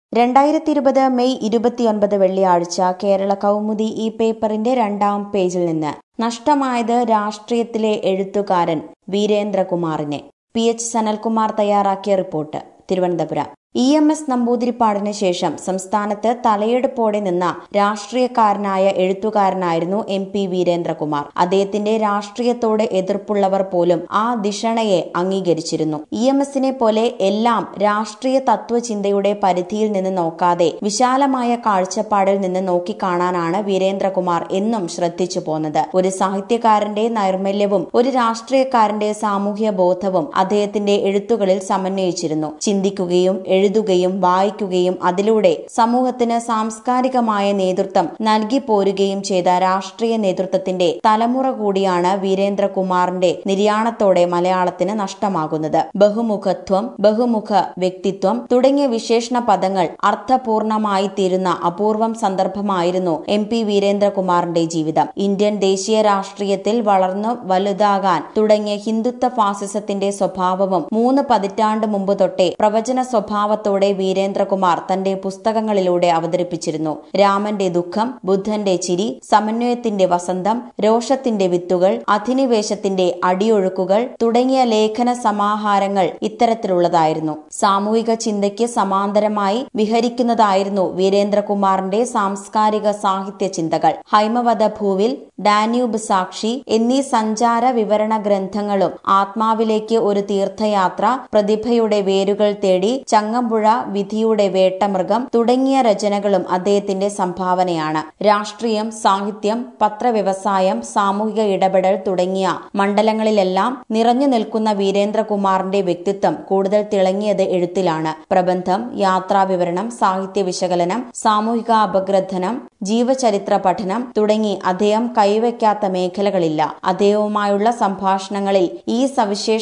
രണ്ടായിരത്തി ഇരുപത് മെയ് ഇരുപത്തിയൊൻപത് വെള്ളിയാഴ്ച കേരള കൗമുദി ഈ പേപ്പറിന്റെ രണ്ടാം പേജിൽ നിന്ന് നഷ്ടമായത് രാഷ്ട്രീയത്തിലെ എഴുത്തുകാരൻ വീരേന്ദ്രകുമാറിനെ പി എച്ച് സനൽകുമാർ തയ്യാറാക്കിയ report Thiruvananthapuram E M S നമ്പൂതിരിപ്പാടിന് ശേഷം സംസ്ഥാനത്ത് തലയെടുപ്പോടെ നിന്ന രാഷ്ട്രീയക്കാരനായ എഴുത്തുകാരനായിരുന്നു എം പി വീരേന്ദ്രകുമാർ അദ്ദേഹത്തിന്റെ രാഷ്ട്രീയത്തോട് എതിർപ്പുള്ളവർ പോലും ആ ധിഷണയെ അംഗീകരിച്ചിരുന്നു ഇ എം എസിനെ പോലെ എല്ലാം രാഷ്ട്രീയ തത്വചിന്തയുടെ പരിധിയിൽ നിന്ന് നോക്കാതെ വിശാലമായ കാഴ്ചപ്പാടിൽ നിന്ന് നോക്കിക്കാണാനാണ് വീരേന്ദ്രകുമാർ എന്നും ശ്രദ്ധിച്ചു പോന്നത് ഒരു സാഹിത്യകാരന്റെ നൈർമല്യവും ഒരു രാഷ്ട്രീയക്കാരന്റെ സാമൂഹ്യ ബോധവും അദ്ദേഹത്തിന്റെ എഴുത്തുകളിൽ സമന്വയിച്ചിരുന്നു ചിന്തിക്കുകയും എഴുതുകയും വായിക്കുകയും അതിലൂടെ സമൂഹത്തിന് സാംസ്കാരികമായ നേതൃത്വം നൽകി പോരുകയും ചെയ്ത രാഷ്ട്രീയ നേതൃത്വത്തിന്റെ തലമുറ കൂടിയാണ് വീരേന്ദ്രകുമാറിന്റെ നിര്യാണത്തോടെ മലയാളത്തിന് നഷ്ടമാകുന്നത് ബഹുമുഖത്വം ബഹുമുഖ വ്യക്തിത്വം തുടങ്ങിയ വിശേഷണ പദങ്ങൾ അർത്ഥപൂർണമായി തീരുന്ന അപൂർവം സന്ദർഭമായിരുന്നു എം പി വീരേന്ദ്രകുമാറിന്റെ ജീവിതം ഇന്ത്യൻ ദേശീയ രാഷ്ട്രീയത്തിൽ വളർന്നു വലുതാകാൻ തുടങ്ങിയ ഹിന്ദുത്വ ഫാസിസത്തിന്റെ സ്വഭാവവും മൂന്ന് പതിറ്റാണ്ട് മുമ്പ് തൊട്ടേ പ്രവചന സ്വഭാവത്തോടെ വീരേന്ദ്രകുമാർ തന്റെ പുസ്തകങ്ങളിലൂടെ അവതരിപ്പിച്ചിരുന്നു രാമന്റെ ദുഃഖം ബുദ്ധന്റെ ചിരി സമന്വയത്തിന്റെ വസന്തം രോഷത്തിന്റെ വിത്തുകൾ അധിനിവേശത്തിന്റെ അടിയൊഴുക്കുകൾ തുടങ്ങിയ ലേഖന സമാഹാരങ്ങൾ ഇത്തരത്തിലുള്ളതായിരുന്നു സാമൂഹിക ചിന്തയ്ക്ക് സമാന്തരമായി വിഹരിക്കുന്നതായിരുന്നു വീരേന്ദ്രകുമാറിന്റെ സാംസ്കാരിക സാഹിത്യ ചിന്തകൾ ഹൈമവത ഭൂവിൽ ഡാന്യൂബ് സാക്ഷി എന്നീ സഞ്ചാര വിവരണ ഗ്രന്ഥങ്ങളും ആത്മാവിലേക്ക് ഒരു തീർത്ഥയാത്ര പ്രതിഭയുടെ വേരുകൾ തേടി ചങ്ങമ്പുഴ വിധിയുടെ വേട്ടമൃഗം തുടങ്ങിയ രചനകളും അദ്ദേഹത്തിന്റെ സംഭാവനയാണ് രാഷ്ട്രീയം സാഹിത്യം പത്രവ്യവസായം സാമൂഹിക ഇടപെടൽ തുടങ്ങിയ മണ്ഡലങ്ങളിലെല്ലാം നിറഞ്ഞു നിൽക്കുന്ന വീരേന്ദ്രകുമാറിന്റെ വ്യക്തിത്വം കൂടുതൽ തിളങ്ങിയത് എഴുത്തിലാണ് പ്രബന്ധം യാത്രാവിവരണം സാഹിത്യ വിശകലനം സാമൂഹിക അപഗ്രഥനം ജീവചരിത്ര പഠനം തുടങ്ങി അദ്ദേഹം കൈവയ്ക്കാത്ത മേഖലകളില്ല അദ്ദേഹവുമായുള്ള സംഭാഷണങ്ങളിൽ ഈ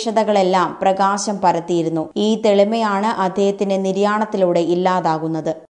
സവിശേഷതകളെല്ലാം പ്രകാശം പരത്തിയിരുന്നു ഈ തെളിമയാണ് അദ്ദേഹത്തിന്റെ നിര്യാണത്തിലൂടെ ഇല്ലാതാകുന്നത്